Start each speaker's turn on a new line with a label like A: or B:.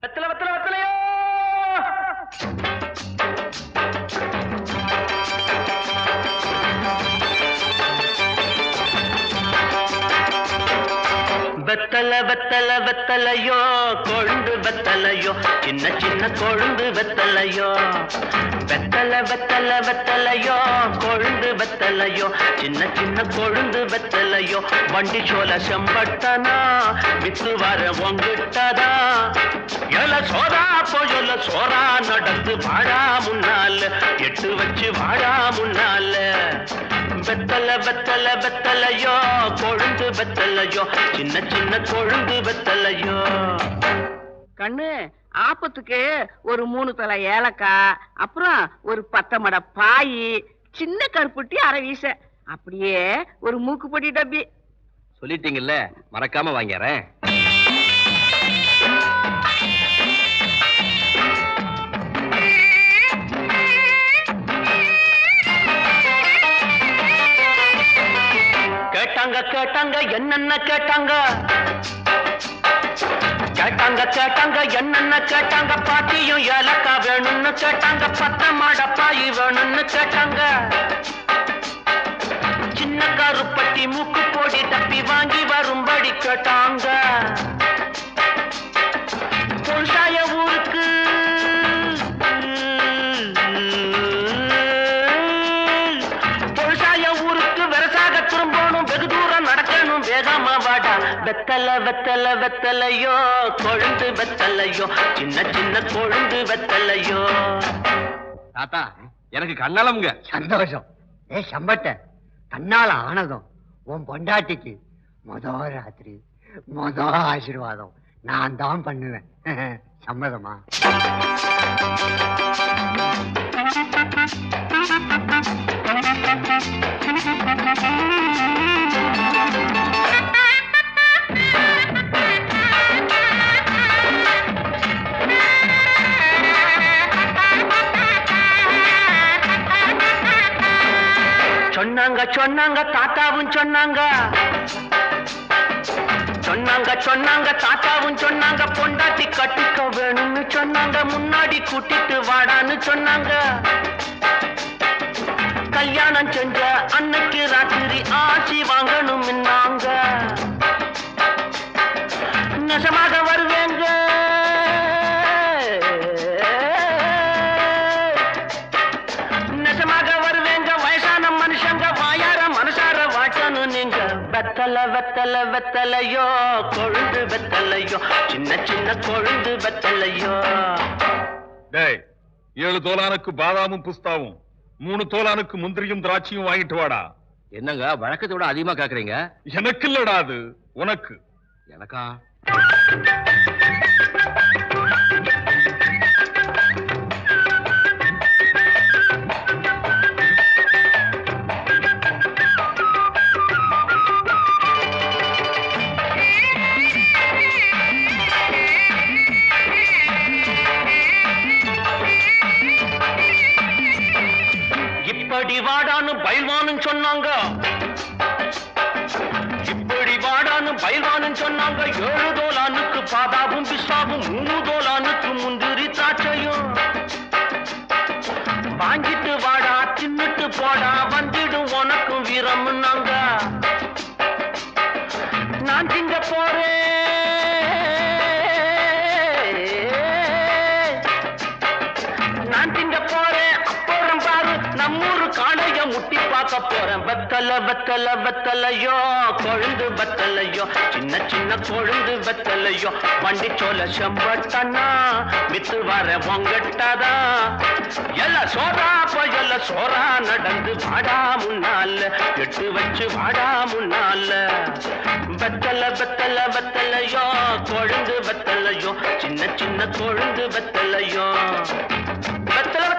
A: வெத்தல வெத்தல வெத்தலையோ வெத்தல வெத்தல வெத்தலையோ கொழுந்து வெத்தலையோ சின்ன சின்ன கொழுந்து வெத்தலையோ வெத்தல வெத்தல வெத்தலையோ கொழுந்து வெத்தலையோ சின்ன சின்ன கொழுந்து வெத்தலையோ வண்டி சோல செம்பட்டனா வித்து வர உங்கிட்டதா எல சோதா போயொல சோரா நடந்து வாடா முன்னால எட்டு வச்சு வாடா முன்னால வெத்தல வெத்தல வெத்தலையோ கொழுந்து வெத்தலையோ சின்ன சின்ன கொழுந்து வெத்தலையோ
B: கண்ணு ஆப்பத்துக்கு ஒரு மூணு தலை ஏலக்காய் அப்புறம் ஒரு பத்து மட பாய் சின்ன கருப்புட்டி அரை வீச அப்படியே ஒரு மூக்குப்பொடி டப்பி
A: சொல்லிட்டீங்கல்ல மறக்காம வாங்கிறேன் கேட்டாங்க கேட்டாங்க என்னென்ன கேட்டாங்க கேட்டாங்க கேட்டாங்க என்னென்ன கேட்டாங்க பாட்டியும் ஏலக்கா வேணும்னு கேட்டாங்க பத்த மாட பாய் வேணும்னு கேட்டாங்க சின்ன கருப்பட்டி மூக்கு போடி தப்பி வாங்கி வரும்படி கேட்டாங்க பொருஷாய ஊருக்கு பொருஷாய ஊருக்கு வெரசாக திரும்பணும் வெகு தூரம் நடக்கணும் வேகமா வாடா வெத்தல வெத்தல வெத்தலையோ கொழுந்து வெத்தலையோ சின்ன சின்ன கொழுந்து வெத்தலையோ தாத்தா எனக்கு கண்ணாலமுங்க
C: சந்தோஷம் ஏ சம்பட்ட தன்னால ஆனதும் உன் பொண்டாட்டிக்கு மொத ராத்திரி மொத ஆசீர்வாதம் நான் தான் பண்ணுவேன் சம்மதமா
A: சொன்னாங்க சொன்னாங்க தாத்தாவும் சொன்னாங்க சொன்னாங்க சொன்னாங்க தாத்தாவும் சொன்னாங்க பொண்டாட்டி கட்டிக்க வேணும்னு சொன்னாங்க முன்னாடி கூட்டிட்டு வாடான்னு சொன்னாங்க கல்யாணம் செஞ்ச அன்னைக்கு ராத்திரி ஆசி வாங்கணும் நாங்க நெசமாக வருவேங்க நெசமாக வருவேங்க வயசான மனுஷங்க வாயார மனசார வாட்டணும் நீங்க வெத்தல வெத்தல வெத்தலையோ கொழுந்து வெத்தலையோ சின்ன சின்ன கொழுந்து வெத்தலையோ
D: டேய் ஏழு தோலானுக்கு பாதாமும் புஸ்தாவும் மூணு தோலானுக்கு முந்திரியும் திராட்சையும் வாங்கிட்டு வாடா
A: என்னங்க வழக்கத்தை விட அதிகமா கேக்குறீங்க
D: எனக்கு இல்லடா அது உனக்கு
A: எனக்கா இப்படி வாடான்னு பயில்வான்னு சொன்னாங்க இப்படி வாடான்னு பயில்வான்னு சொன்னாங்க ஏழு தோலானுக்கு பாதாவும் பிஸ்தாவும் மூணு தோலானுக்கு முந்திரி திராட்சையும் வாங்கிட்டு வாடா தின்னுட்டு போடா வந்துடும் உனக்கும் வீரம்னாங்க நான் திங்க போறேன் நான் திங்க போறேன் அப்புறம் பாரு நம்மூரு காளைய முட்டி பார்க்க போறேன் வெத்தல வெத்தல வெத்தலையோ கொழுந்து வெத்தலையோ சின்ன சின்ன கொழுந்து வெத்தலையோ வண்டி சோல செம்பட்டனா வித்து வர உங்கட்டதா எல்ல சோறா போயல்ல சோறா நடந்து வாடா முன்னால எட்டு வச்சு வாடா முன்னால வெத்தல வெத்தல வெத்தலையோ கொழுந்து வெத்தலையோ சின்ன சின்ன கொழுந்து வெத்தலையோ வெத்தல